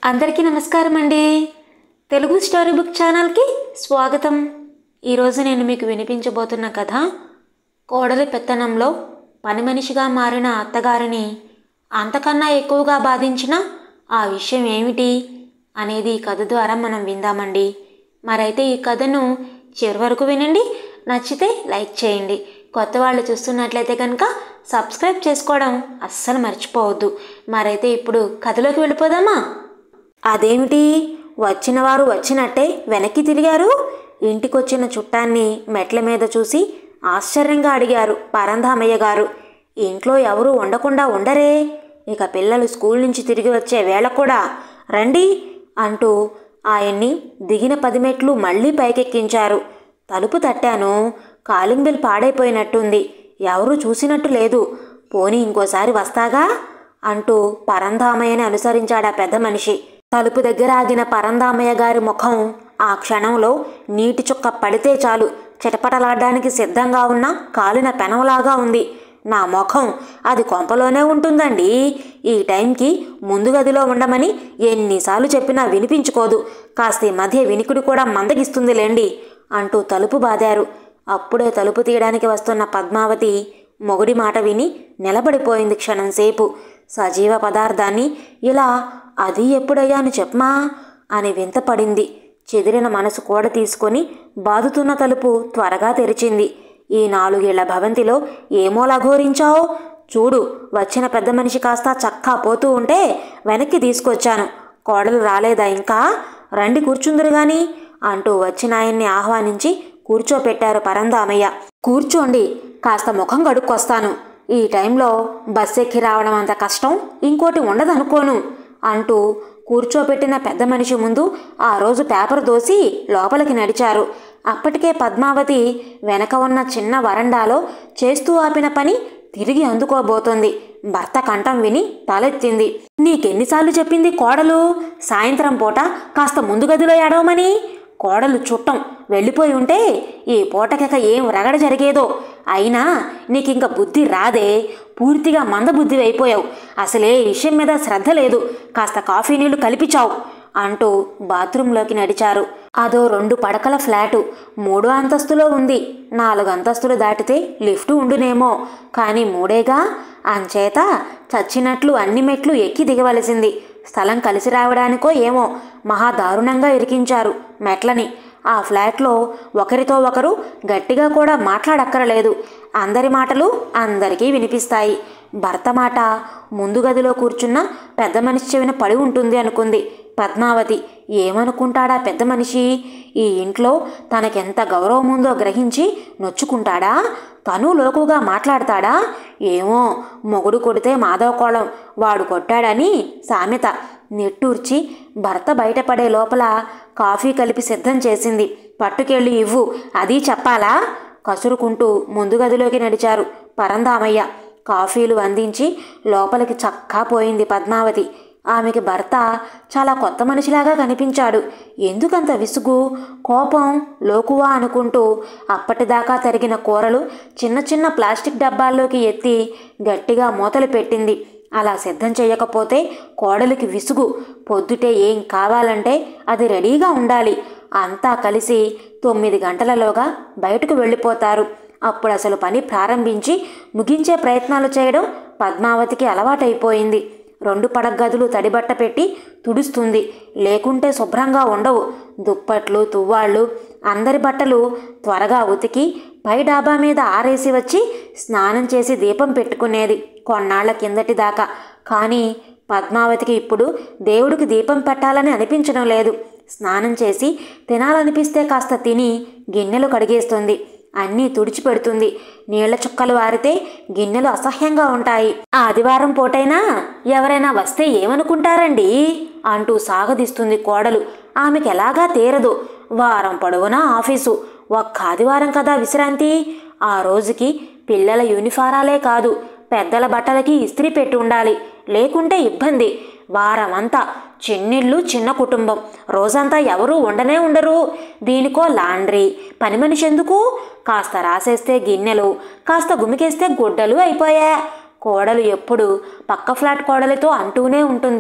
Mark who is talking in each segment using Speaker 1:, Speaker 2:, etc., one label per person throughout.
Speaker 1: అందరికీ నమస్కారం అండి తెలుగు స్టోరీ బుక్ ఛానల్కి స్వాగతం ఈరోజు నేను మీకు వినిపించబోతున్న కథ కోడలి పెత్తనంలో పని మనిషిగా మారిన అత్తగారిని అంతకన్నా ఎక్కువగా బాధించిన ఆ విషయం ఏమిటి అనేది ఈ కథ ద్వారా మనం విందామండి మరైతే ఈ కథను చివరి వరకు వినండి నచ్చితే లైక్ చేయండి కొత్త వాళ్ళు చూస్తున్నట్లయితే కనుక సబ్స్క్రైబ్ చేసుకోవడం అస్సలు మర్చిపోవద్దు మరైతే ఇప్పుడు కథలోకి వెళ్ళిపోదామా అదేమిటి వచ్చిన వారు వచ్చినట్టే వెనక్కి తిరిగారు ఇంటికొచ్చిన చుట్టాన్ని మెట్ల మీద చూసి ఆశ్చర్యంగా అడిగారు పరంధామయ్య గారు ఇంట్లో ఎవరూ ఉండకుండా ఉండరే ఇక పిల్లలు స్కూల్ నుంచి తిరిగి వచ్చే వేళ కూడా రండి అంటూ ఆయన్ని దిగిన పది మెట్లు మళ్ళీ పైకెక్కించారు తలుపు తట్టాను కాలింగ్ బెల్ పాడైపోయినట్టుంది ఎవరూ చూసినట్టు లేదు పోనీ ఇంకోసారి వస్తాగా అంటూ పరంధామయ్యని అనుసరించాడా పెద్ద మనిషి తలుపు దగ్గర ఆగిన పరంధామయ్య గారి ముఖం ఆ క్షణంలో నీటి చుక్క పడితే చాలు చిటపటలాడడానికి సిద్ధంగా ఉన్న కాలిన పెనంలాగా ఉంది నా ముఖం అది కొంపలోనే ఉంటుందండి ఈ టైంకి ముందు గదిలో ఉండమని ఎన్నిసార్లు చెప్పినా వినిపించుకోదు కాస్త ఈ మధ్య వినికుడు కూడా మందగిస్తుందిలేండి అంటూ తలుపు బాదారు అప్పుడే తలుపు తీయడానికి వస్తున్న పద్మావతి మొగుడి మాట విని నిలబడిపోయింది క్షణంసేపు సజీవ పదార్థాన్ని ఇలా అది ఎప్పుడయ్యాను చెప్పమా అని వింతపడింది చెదిరిన మనసు కూడా తీసుకొని బాదుతున్న తలుపు త్వరగా తెరిచింది ఈ నాలుగేళ్ల భవంతిలో ఏమోలా ఘోరించావు చూడు వచ్చిన పెద్ద మనిషి కాస్త చక్కా పోతూ ఉంటే వెనక్కి తీసుకొచ్చాను కోడలు రాలేదా ఇంకా రండి కూర్చుందరు గాని అంటూ వచ్చిన ఆయన్ని ఆహ్వానించి కూర్చోపెట్టారు పరందామయ్య కూర్చోండి కాస్త ముఖం గడుక్కొస్తాను ఈ టైంలో బస్ ఎక్కి రావడం అంత కష్టం ఇంకోటి ఉండదనుకోను అంటూ కూర్చోపెట్టిన పెద్ద మనిషి ముందు ఆ రోజు పేపర్ దోసి లోపలికి నడిచారు అప్పటికే పద్మావతి వెనక ఉన్న చిన్న వరండాలో చేస్తూ ఆపిన పని తిరిగి అందుకోబోతోంది భర్త కంఠం విని తలెత్తింది నీకెన్నిసార్లు చెప్పింది కోడలు సాయంత్రం పూట కాస్త ముందు గదిలో ఏడవమని కోడలు చుట్టం వెళ్ళిపోయి ఉంటే ఈ పూటకిక ఏం రగడ జరిగేదో అయినా నీకింక బుద్ధి రాదే పూర్తిగా మందబుద్ధి అయిపోయావు అసలే ఈ విషయం మీద శ్రద్ధ లేదు కాస్త కాఫీ నీళ్లు కలిపిచావు అంటూ బాత్రూంలోకి నడిచారు అదో రెండు పడకల ఫ్లాటు మూడో అంతస్తులో ఉంది నాలుగు అంతస్తులు దాటితే లిఫ్ట్ ఉండునేమో కానీ మూడేగా అంచేత చచ్చినట్లు అన్ని మెట్లు ఎక్కి దిగవలసింది స్థలం కలిసి రావడానికో ఏమో మహా దారుణంగా ఇరికించారు మెట్లని ఆ ఫ్లాట్లో ఒకరితో ఒకరు గట్టిగా కూడా మాట్లాడక్కరలేదు అందరి మాటలు అందరికీ వినిపిస్తాయి భర్త మాట ముందు గదిలో కూర్చున్న పెద్ద మనిషి చెవిన పడి ఉంటుంది అనుకుంది పద్మావతి ఏమనుకుంటాడా పెద్ద మనిషి ఈ ఇంట్లో తనకెంత గౌరవం ఉందో గ్రహించి నొచ్చుకుంటాడా తను లోకుగా మాట్లాడతాడా ఏమో మొగుడు కొడితే మాధవకోళం వాడు కొట్టాడని సామెత నిట్టూర్చి భర్త బయటపడే లోపల కాఫీ కలిపి సిద్ధం చేసింది పట్టుకెళ్ళి ఇవ్వు అది చెప్పాలా కసురుకుంటూ ముందు గదిలోకి నడిచారు పరందామయ్య కాఫీలు అందించి లోపలికి చక్కా పోయింది పద్మావతి ఆమెకి భర్త చాలా కొత్త మనిషిలాగా కనిపించాడు ఎందుకంత విసుగు కోపం లోకువా అనుకుంటూ అప్పటిదాకా తరిగిన కూరలు చిన్న చిన్న ప్లాస్టిక్ డబ్బాల్లోకి ఎత్తి గట్టిగా మూతలు పెట్టింది అలా సిద్ధం చేయకపోతే కోడలికి విసుగు పొద్దుటే ఏం కావాలంటే అది రెడీగా ఉండాలి అంతా కలిసి తొమ్మిది గంటలలోగా బయటకు వెళ్ళిపోతారు అప్పుడు అసలు పని ప్రారంభించి ముగించే ప్రయత్నాలు చేయడం పద్మావతికి అలవాటైపోయింది రెండు పడగదులు తడిబట్ట పెట్టి తుడుస్తుంది లేకుంటే శుభ్రంగా ఉండవు దుప్పట్లు తువ్వాళ్ళు అందరి బట్టలు త్వరగా ఉతికి పై డాబా మీద ఆరేసి వచ్చి స్నానం చేసి దీపం పెట్టుకునేది కొన్నాళ్ల కిందటి దాకా కానీ పద్మావతికి ఇప్పుడు దేవుడికి దీపం పెట్టాలని అనిపించడం లేదు స్నానం చేసి తినాలనిపిస్తే కాస్త తిని గిన్నెలు కడిగేస్తుంది అన్నీ తుడిచిపెడుతుంది నీళ్ల చుక్కలు వారితే గిన్నెలు అసహ్యంగా ఉంటాయి ఆ ఆదివారం పూటైనా ఎవరైనా వస్తే ఏమనుకుంటారండి అంటూ సాగదీస్తుంది కోడలు ఆమెకి ఎలాగా తీరదు వారం పొడవునా ఆఫీసు ఒక్క ఆదివారం కదా విశ్రాంతి ఆ రోజుకి పిల్లల యూనిఫారాలే కాదు పెద్దల బట్టలకి ఇస్త్రీ పెట్టి ఉండాలి లేకుంటే ఇబ్బంది వారమంతా చిన్నిళ్ళు చిన్న కుటుంబం రోజంతా ఎవరూ ఉండనే ఉండరు దీనికో లాండ్రీ పని మనిషి ఎందుకు కాస్త రాసేస్తే గిన్నెలు కాస్త గుమికేస్తే గుడ్డలు అయిపోయా కోడలు ఎప్పుడు పక్క ఫ్లాట్ కోడలితో అంటూనే ఉంటుంది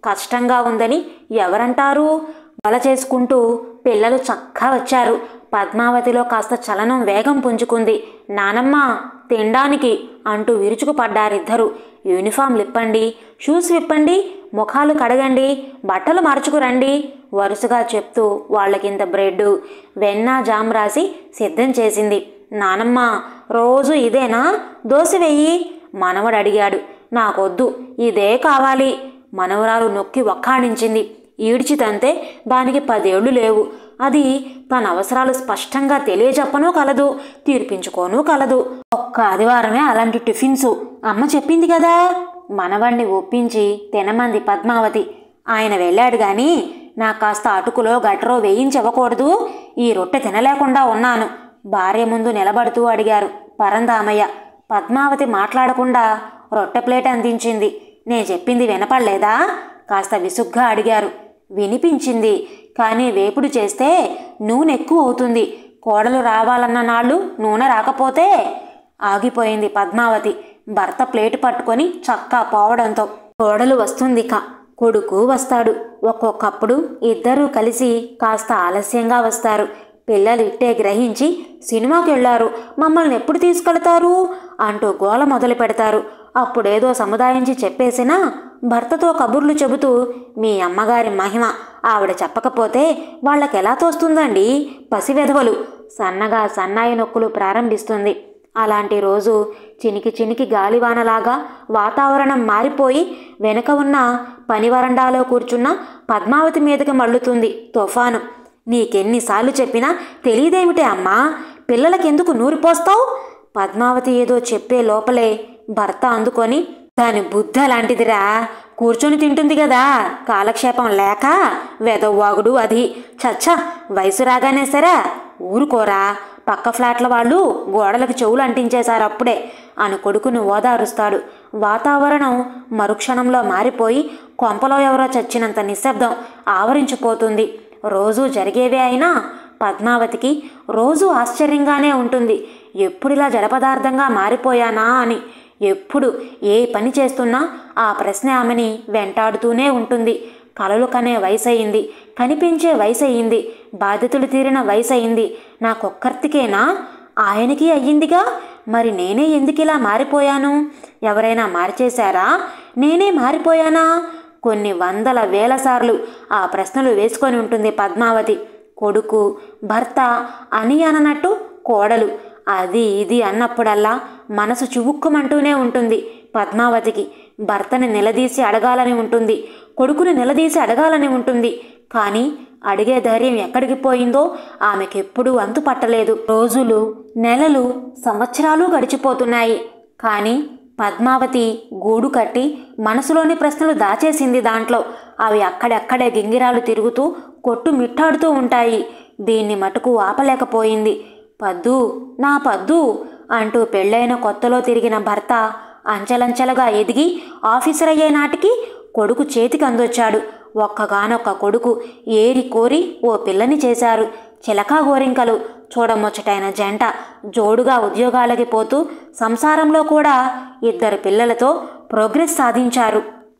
Speaker 1: కష్టంగా ఉందని ఎవరంటారు వల చేసుకుంటూ పిల్లలు చక్కా వచ్చారు పద్మావతిలో కాస్త చలనం వేగం పుంజుకుంది నానమ్మ తినడానికి అంటూ విరుచుకుపడ్డారిద్దరు యూనిఫామ్ లిప్పండి షూస్ విప్పండి ముఖాలు కడగండి బట్టలు మార్చుకురండి వరుసగా చెప్తూ వాళ్ళకింత బ్రెడ్ వెన్న జామ్ రాసి సిద్ధం చేసింది నానమ్మ రోజు ఇదేనా దోశ వెయ్యి మనవడు అడిగాడు నాకొద్దు ఇదే కావాలి మనవరాలు నొక్కి ఒక్కాణించింది ఈడ్చి తంతే దానికి పదేళ్లు లేవు అది తన అవసరాలు స్పష్టంగా తెలియజెప్పనూ కలదు తీర్పించుకోనూ కలదు ఒక్క ఆదివారమే అలాంటి టిఫిన్స్ అమ్మ చెప్పింది కదా మనవణ్ణి ఒప్పించి తినమంది పద్మావతి ఆయన వెళ్ళాడు గాని నా కాస్త అటుకులో గట్రో వేయించవ్వకూడదు ఈ రొట్టె తినలేకుండా ఉన్నాను భార్య ముందు నిలబడుతూ అడిగారు పరందామయ్య పద్మావతి మాట్లాడకుండా రొట్టె ప్లేట్ అందించింది నేను చెప్పింది వినపడలేదా కాస్త విసుగ్గా అడిగారు వినిపించింది కానీ వేపుడు చేస్తే నూనె ఎక్కువ అవుతుంది కోడలు రావాలన్న నాళ్ళు నూనె రాకపోతే ఆగిపోయింది పద్మావతి భర్త ప్లేటు పట్టుకొని చక్కా పోవడంతో కోడలు వస్తుందిక కొడుకు వస్తాడు ఒక్కొక్కప్పుడు ఇద్దరూ కలిసి కాస్త ఆలస్యంగా వస్తారు పిల్లలు ఇట్టే గ్రహించి సినిమాకి వెళ్ళారు మమ్మల్ని ఎప్పుడు తీసుకెళ్తారు అంటూ గోల మొదలు పెడతారు అప్పుడేదో సముదాయించి చెప్పేసినా భర్తతో కబుర్లు చెబుతూ మీ అమ్మగారి మహిమ ఆవిడ చెప్పకపోతే వాళ్ళకెలా తోస్తుందండి పసివెధవలు సన్నగా సన్నాయి నొక్కులు ప్రారంభిస్తుంది అలాంటి రోజు చినికి చినికి గాలివానలాగా వాతావరణం మారిపోయి వెనుక ఉన్న పని వరండాలో కూర్చున్న పద్మావతి మీదకి మళ్ళుతుంది తుఫాను నీకెన్నిసార్లు చెప్పినా తెలియదేమిటే అమ్మా పిల్లలకెందుకు నూరిపోస్తావు పద్మావతి ఏదో చెప్పే లోపలే భర్త అందుకొని దాని బుద్ధ లాంటిదిరా కూర్చొని తింటుంది కదా కాలక్షేపం లేక వెదవ్వాగుడు అది చచ్చా వయసు రాగానే సరే ఊరుకోరా పక్క ఫ్లాట్ల వాళ్ళు గోడలకు చెవులు అంటించేశారు అప్పుడే అని కొడుకును ఓదారుస్తాడు వాతావరణం మరుక్షణంలో మారిపోయి కొంపలో ఎవరో చచ్చినంత నిశ్శబ్దం ఆవరించిపోతుంది రోజూ జరిగేవే అయినా పద్మావతికి రోజు ఆశ్చర్యంగానే ఉంటుంది ఎప్పుడిలా జడపదార్థంగా మారిపోయానా అని ఎప్పుడు ఏ పని చేస్తున్నా ఆ ప్రశ్న ఆమెని వెంటాడుతూనే ఉంటుంది కలలు కనే వయసయింది కనిపించే వయసయింది బాధ్యతలు తీరిన వయసయింది నాకొక్కర్తికేనా ఆయనకి అయ్యిందిగా మరి నేనే ఎందుకిలా మారిపోయాను ఎవరైనా మార్చేశారా నేనే మారిపోయానా కొన్ని వందల వేల సార్లు ఆ ప్రశ్నలు వేసుకొని ఉంటుంది పద్మావతి కొడుకు భర్త అని అననట్టు కోడలు అది ఇది అన్నప్పుడల్లా మనసు చువుక్కుమంటూనే ఉంటుంది పద్మావతికి భర్తని నిలదీసి అడగాలని ఉంటుంది కొడుకుని నిలదీసి అడగాలని ఉంటుంది కానీ అడిగే ధైర్యం ఎక్కడికి పోయిందో ఆమెకెప్పుడూ అంతు పట్టలేదు రోజులు నెలలు సంవత్సరాలు గడిచిపోతున్నాయి కానీ పద్మావతి గూడు కట్టి మనసులోని ప్రశ్నలు దాచేసింది దాంట్లో అవి అక్కడక్కడే గింగిరాలు తిరుగుతూ కొట్టు మిట్టాడుతూ ఉంటాయి దీన్ని మటుకు ఆపలేకపోయింది పద్దు నా పద్దు అంటూ పెళ్ళైన కొత్తలో తిరిగిన భర్త అంచెలంచెలుగా ఎదిగి ఆఫీసర్ అయ్యే నాటికి కొడుకు చేతికి అందొచ్చాడు ఒక్కగానొక్క కొడుకు ఏరి కోరి ఓ పిల్లని చేశారు చిలకా గోరింకలు చూడముచ్చటైన జంట జోడుగా ఉద్యోగాలకి పోతూ సంసారంలో కూడా ఇద్దరు పిల్లలతో ప్రోగ్రెస్ సాధించారు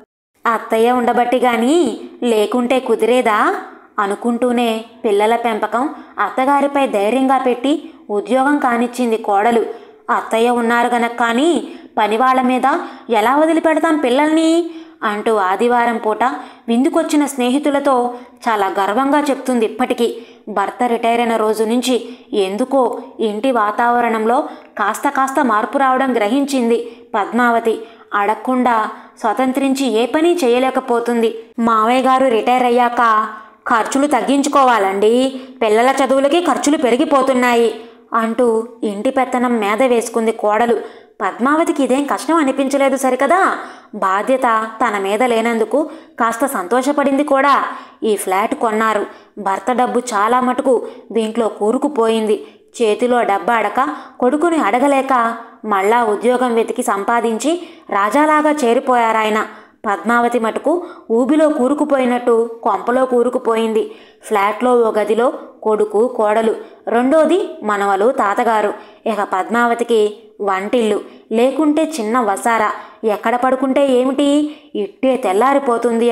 Speaker 1: అత్తయ్య ఉండబట్టి గాని లేకుంటే కుదిరేదా అనుకుంటూనే పిల్లల పెంపకం అత్తగారిపై ధైర్యంగా పెట్టి ఉద్యోగం కానిచ్చింది కోడలు అత్తయ్య ఉన్నారు గనక కానీ పనివాళ్ల మీద ఎలా వదిలిపెడతాం పిల్లల్ని అంటూ ఆదివారం పూట విందుకొచ్చిన స్నేహితులతో చాలా గర్వంగా చెప్తుంది ఇప్పటికీ భర్త రిటైర్ అయిన రోజు నుంచి ఎందుకో ఇంటి వాతావరణంలో కాస్త కాస్త మార్పు రావడం గ్రహించింది పద్మావతి అడగకుండా స్వతంత్రించి ఏ పని చేయలేకపోతుంది మావయ్య గారు రిటైర్ అయ్యాక ఖర్చులు తగ్గించుకోవాలండి పిల్లల చదువులకి ఖర్చులు పెరిగిపోతున్నాయి అంటూ ఇంటి పెత్తనం మీద వేసుకుంది కోడలు పద్మావతికి ఇదేం కష్టం అనిపించలేదు సరికదా బాధ్యత తన మీద లేనందుకు కాస్త సంతోషపడింది కూడా ఈ ఫ్లాట్ కొన్నారు భర్త డబ్బు చాలా మటుకు దీంట్లో కూరుకుపోయింది చేతిలో డబ్బాడక కొడుకుని అడగలేక మళ్ళా ఉద్యోగం వెతికి సంపాదించి రాజాలాగా చేరిపోయారాయన పద్మావతి మటుకు ఊబిలో కూరుకుపోయినట్టు కొంపలో కూరుకుపోయింది ఫ్లాట్లో ఓ గదిలో కొడుకు కోడలు రెండోది మనవలు తాతగారు ఇక పద్మావతికి వంటిల్లు లేకుంటే చిన్న వసారా ఎక్కడ పడుకుంటే ఏమిటి ఇట్టే తెల్లారిపోతుంది అని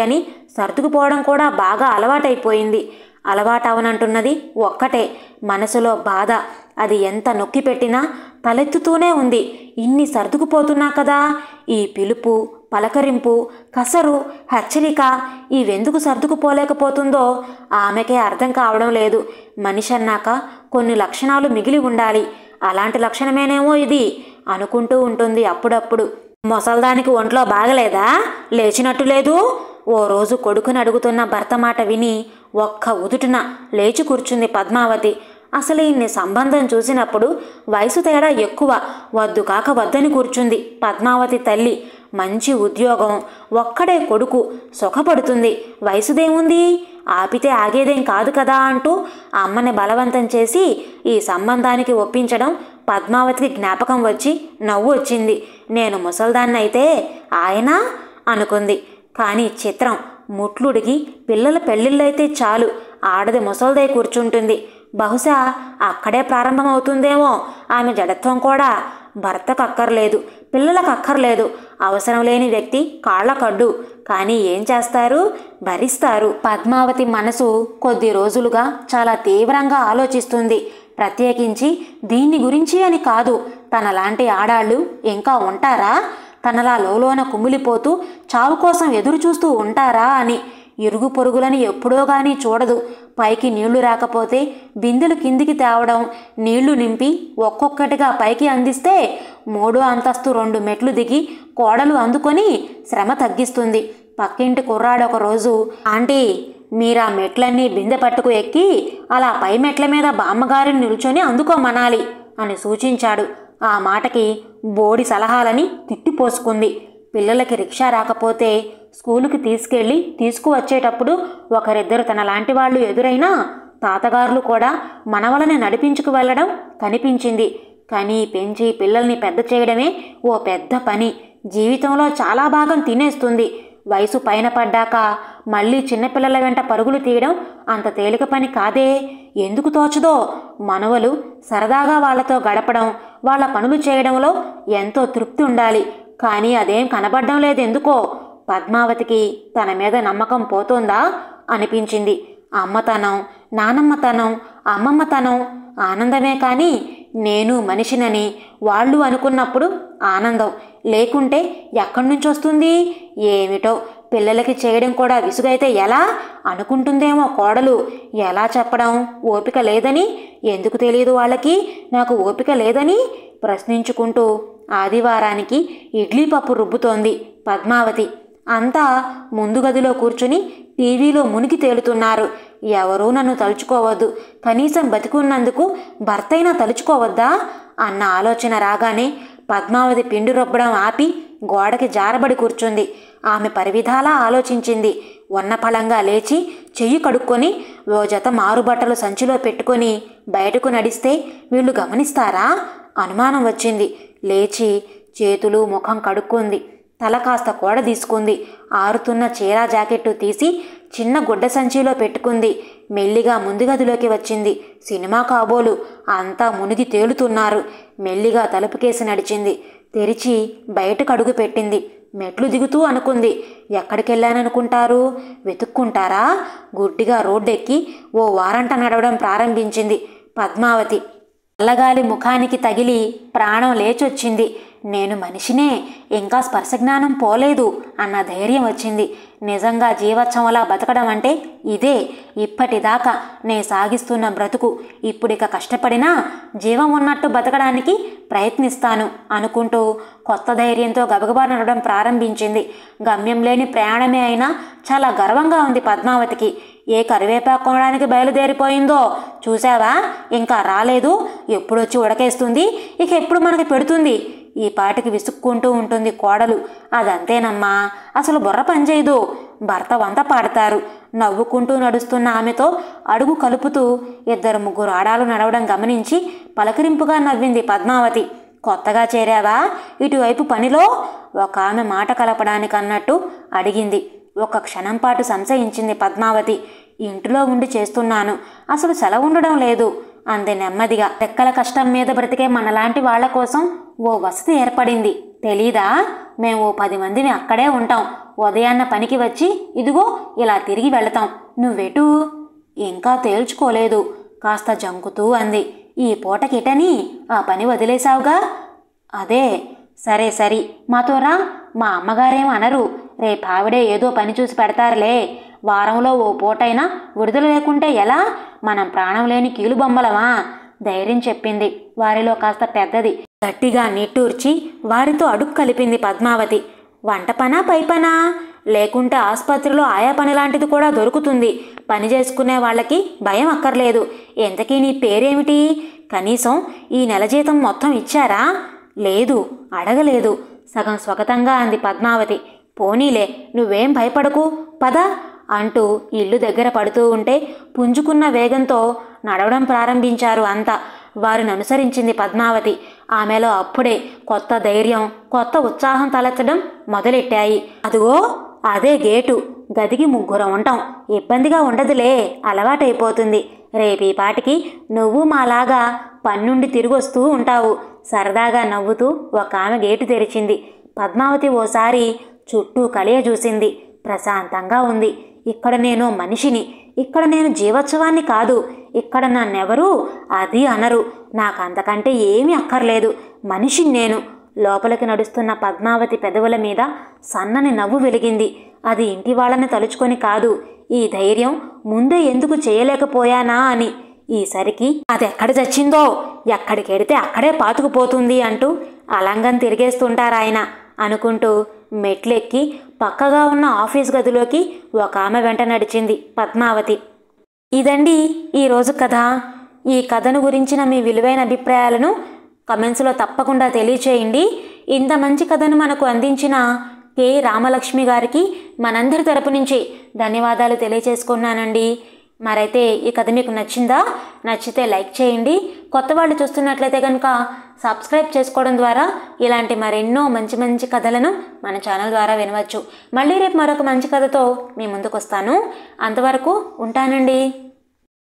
Speaker 1: సర్దుకుపోవడం కూడా బాగా అలవాటైపోయింది అలవాటవనంటున్నది ఒక్కటే మనసులో బాధ అది ఎంత నొక్కి పెట్టినా తలెత్తుతూనే ఉంది ఇన్ని సర్దుకుపోతున్నా కదా ఈ పిలుపు పలకరింపు కసరు హెచ్చరిక ఇవెందుకు సర్దుకుపోలేకపోతుందో ఆమెకే అర్థం కావడం లేదు మనిషి అన్నాక కొన్ని లక్షణాలు మిగిలి ఉండాలి అలాంటి లక్షణమేనేమో ఇది అనుకుంటూ ఉంటుంది అప్పుడప్పుడు మొసల్దానికి ఒంట్లో బాగలేదా లేచినట్టు లేదు ఓ రోజు కొడుకుని అడుగుతున్న భర్త మాట విని ఒక్క ఉదుటున లేచి కూర్చుంది పద్మావతి అసలు ఇన్ని సంబంధం చూసినప్పుడు వయసు తేడా ఎక్కువ వద్దు కాక వద్దని కూర్చుంది పద్మావతి తల్లి మంచి ఉద్యోగం ఒక్కడే కొడుకు సుఖపడుతుంది వయసుదేముంది ఆపితే ఆగేదేం కాదు కదా అంటూ అమ్మని బలవంతం చేసి ఈ సంబంధానికి ఒప్పించడం పద్మావతికి జ్ఞాపకం వచ్చి నవ్వు వచ్చింది నేను ముసల్దాన్నైతే ఆయన అనుకుంది కానీ చిత్రం ముట్లుడిగి పిల్లల పెళ్ళిళ్ళైతే చాలు ఆడది ముసల్దై కూర్చుంటుంది బహుశా అక్కడే ప్రారంభమవుతుందేమో ఆమె జడత్వం కూడా భర్తకు అక్కర్లేదు పిల్లలకు అక్కర్లేదు అవసరం లేని వ్యక్తి కాళ్ళకడ్డు కానీ ఏం చేస్తారు భరిస్తారు పద్మావతి మనసు కొద్ది రోజులుగా చాలా తీవ్రంగా ఆలోచిస్తుంది ప్రత్యేకించి దీన్ని గురించి అని కాదు తనలాంటి ఆడాళ్ళు ఇంకా ఉంటారా తనలా లోలోన కుమిలిపోతూ చావు కోసం ఎదురు చూస్తూ ఉంటారా అని ఇరుగు పొరుగులని ఎప్పుడో గాని చూడదు పైకి నీళ్లు రాకపోతే బిందెలు కిందికి తేవడం నీళ్లు నింపి ఒక్కొక్కటిగా పైకి అందిస్తే మూడో అంతస్తు రెండు మెట్లు దిగి కోడలు అందుకొని శ్రమ తగ్గిస్తుంది పక్కింటి కుర్రాడు ఒక రోజు ఆంటీ మీరా మెట్లన్నీ బిందె పట్టుకు ఎక్కి అలా పై మెట్ల మీద బామ్మగారిని నిల్చొని అందుకోమనాలి అని సూచించాడు ఆ మాటకి బోడి సలహాలని తిట్టిపోసుకుంది పిల్లలకి రిక్షా రాకపోతే స్కూలుకి తీసుకెళ్ళి తీసుకువచ్చేటప్పుడు ఒకరిద్దరు తన లాంటి వాళ్ళు ఎదురైనా తాతగారులు కూడా మనవలని నడిపించుకు వెళ్ళడం కనిపించింది కానీ పెంచి పిల్లల్ని పెద్ద చేయడమే ఓ పెద్ద పని జీవితంలో చాలా భాగం తినేస్తుంది వయసు పైన పడ్డాక మళ్ళీ చిన్నపిల్లల వెంట పరుగులు తీయడం అంత తేలిక పని కాదే ఎందుకు తోచదో మనవలు సరదాగా వాళ్ళతో గడపడం వాళ్ళ పనులు చేయడంలో ఎంతో తృప్తి ఉండాలి కానీ అదేం కనబడడం లేదెందుకో పద్మావతికి తన మీద నమ్మకం పోతోందా అనిపించింది అమ్మతనం నానమ్మతనం అమ్మమ్మతనం ఆనందమే కానీ నేను మనిషినని వాళ్ళు అనుకున్నప్పుడు ఆనందం లేకుంటే ఎక్కడి నుంచి వస్తుంది ఏమిటో పిల్లలకి చేయడం కూడా విసుగైతే ఎలా అనుకుంటుందేమో కోడలు ఎలా చెప్పడం ఓపిక లేదని ఎందుకు తెలియదు వాళ్ళకి నాకు ఓపిక లేదని ప్రశ్నించుకుంటూ ఆదివారానికి ఇడ్లీ పప్పు రుబ్బుతోంది పద్మావతి అంతా ముందు గదిలో కూర్చుని టీవీలో మునిగి తేలుతున్నారు ఎవరూ నన్ను తలుచుకోవద్దు కనీసం బతికున్నందుకు భర్తైనా తలుచుకోవద్దా అన్న ఆలోచన రాగానే పద్మావతి పిండి రొబ్బడం ఆపి గోడకి జారబడి కూర్చుంది ఆమె పరివిధాలా ఆలోచించింది ఉన్న ఫలంగా లేచి చెయ్యి కడుక్కొని ఓ జత మారుబట్టలు సంచిలో పెట్టుకొని బయటకు నడిస్తే వీళ్ళు గమనిస్తారా అనుమానం వచ్చింది లేచి చేతులు ముఖం కడుక్కుంది తల కాస్త కోడ తీసుకుంది ఆరుతున్న చీర జాకెట్టు తీసి చిన్న గుడ్డ సంచిలో పెట్టుకుంది మెల్లిగా ముందు గదిలోకి వచ్చింది సినిమా కాబోలు అంతా మునిగి తేలుతున్నారు మెల్లిగా తలుపుకేసి నడిచింది తెరిచి బయటకు అడుగు పెట్టింది మెట్లు దిగుతూ అనుకుంది ఎక్కడికెళ్ళాననుకుంటారు వెతుక్కుంటారా గుడ్డిగా రోడ్డెక్కి ఓ వారంట నడవడం ప్రారంభించింది పద్మావతి చల్లగాలి ముఖానికి తగిలి ప్రాణం లేచొచ్చింది నేను మనిషినే ఇంకా స్పర్శజ్ఞానం పోలేదు అన్న ధైర్యం వచ్చింది నిజంగా జీవోత్సవంలా బతకడం అంటే ఇదే ఇప్పటిదాకా నే సాగిస్తున్న బ్రతుకు ఇప్పుడిక కష్టపడినా జీవం ఉన్నట్టు బతకడానికి ప్రయత్నిస్తాను అనుకుంటూ కొత్త ధైర్యంతో గబగబా నడవడం ప్రారంభించింది గమ్యం లేని ప్రయాణమే అయినా చాలా గర్వంగా ఉంది పద్మావతికి ఏ కరివేపాకు కొనడానికి బయలుదేరిపోయిందో చూసావా ఇంకా రాలేదు ఎప్పుడొచ్చి ఉడకేస్తుంది ఇక ఎప్పుడు మనకి పెడుతుంది ఈ పాటికి విసుక్కుంటూ ఉంటుంది కోడలు అదంతేనమ్మా అసలు బుర్ర పనిచేయదు భర్త వంత పాడతారు నవ్వుకుంటూ నడుస్తున్న ఆమెతో అడుగు కలుపుతూ ఇద్దరు ముగ్గురు ఆడాలు నడవడం గమనించి పలకరింపుగా నవ్వింది పద్మావతి కొత్తగా చేరావా ఇటువైపు పనిలో ఒక ఆమె మాట కలపడానికి అన్నట్టు అడిగింది ఒక క్షణం పాటు సంశయించింది పద్మావతి ఇంటిలో ఉండి చేస్తున్నాను అసలు సెలవు ఉండడం లేదు అంది నెమ్మదిగా రెక్కల కష్టం మీద బ్రతికే మనలాంటి వాళ్ళ కోసం ఓ వసతి ఏర్పడింది తెలీదా మేము ఓ పది మందిని అక్కడే ఉంటాం ఉదయాన్న పనికి వచ్చి ఇదిగో ఇలా తిరిగి వెళతాం నువ్వెటు ఇంకా తేల్చుకోలేదు కాస్త జంకుతూ అంది ఈ పూటకిటని ఆ పని వదిలేశావుగా అదే సరే సరి మాతో రా మా అమ్మగారేం అనరు రేపావిడే ఏదో పని చూసి పెడతారులే వారంలో ఓ పూటైనా విడుదల లేకుంటే ఎలా మనం ప్రాణం లేని కీలుబొమ్మలమా ధైర్యం చెప్పింది వారిలో కాస్త పెద్దది గట్టిగా నిట్టూర్చి వారితో అడుగు కలిపింది పద్మావతి వంట పనా పై పనా లేకుంటే ఆసుపత్రిలో ఆయా పని లాంటిది కూడా దొరుకుతుంది పని చేసుకునే వాళ్ళకి భయం అక్కర్లేదు ఎంతకీ నీ పేరేమిటి కనీసం ఈ నెల జీతం మొత్తం ఇచ్చారా లేదు అడగలేదు సగం స్వగతంగా అంది పద్మావతి పోనీలే నువ్వేం భయపడకు పద అంటూ ఇల్లు దగ్గర పడుతూ ఉంటే పుంజుకున్న వేగంతో నడవడం ప్రారంభించారు అంతా వారిని అనుసరించింది పద్మావతి ఆమెలో అప్పుడే కొత్త ధైర్యం కొత్త ఉత్సాహం తలెత్తడం మొదలెట్టాయి అదిగో అదే గేటు గదికి ముగ్గురం ఉంటాం ఇబ్బందిగా ఉండదులే అలవాటైపోతుంది రేపీ పాటికి నువ్వు మాలాగా పన్నుండి తిరిగొస్తూ ఉంటావు సరదాగా నవ్వుతూ ఒక ఆమె గేటు తెరిచింది పద్మావతి ఓసారి చుట్టూ కలియ చూసింది ప్రశాంతంగా ఉంది ఇక్కడ నేను మనిషిని ఇక్కడ నేను జీవోత్సవాన్ని కాదు ఇక్కడ నన్నెవరూ అది అనరు నాకు అంతకంటే ఏమీ అక్కర్లేదు మనిషిని నేను లోపలికి నడుస్తున్న పద్మావతి పెదవుల మీద సన్నని నవ్వు వెలిగింది అది ఇంటి వాళ్ళని తలుచుకొని కాదు ఈ ధైర్యం ముందే ఎందుకు చేయలేకపోయానా అని ఈసరికి అది ఎక్కడ చచ్చిందో ఎక్కడికెడితే అక్కడే పాతుకుపోతుంది అంటూ అలంగం తిరిగేస్తుంటారాయన అనుకుంటూ మెట్లెక్కి పక్కగా ఉన్న ఆఫీస్ గదిలోకి ఒక ఆమె వెంట నడిచింది పద్మావతి ఇదండి ఈరోజు కథ ఈ కథను గురించిన మీ విలువైన అభిప్రాయాలను కమెంట్స్లో తప్పకుండా తెలియచేయండి ఇంత మంచి కథను మనకు అందించిన కె రామలక్ష్మి గారికి మనందరి తరపు నుంచి ధన్యవాదాలు తెలియచేసుకున్నానండి మరైతే ఈ కథ మీకు నచ్చిందా నచ్చితే లైక్ చేయండి కొత్త వాళ్ళు చూస్తున్నట్లయితే కనుక సబ్స్క్రైబ్ చేసుకోవడం ద్వారా ఇలాంటి మరెన్నో మంచి మంచి కథలను మన ఛానల్ ద్వారా వినవచ్చు మళ్ళీ రేపు మరొక మంచి కథతో మీ ముందుకు వస్తాను అంతవరకు ఉంటానండి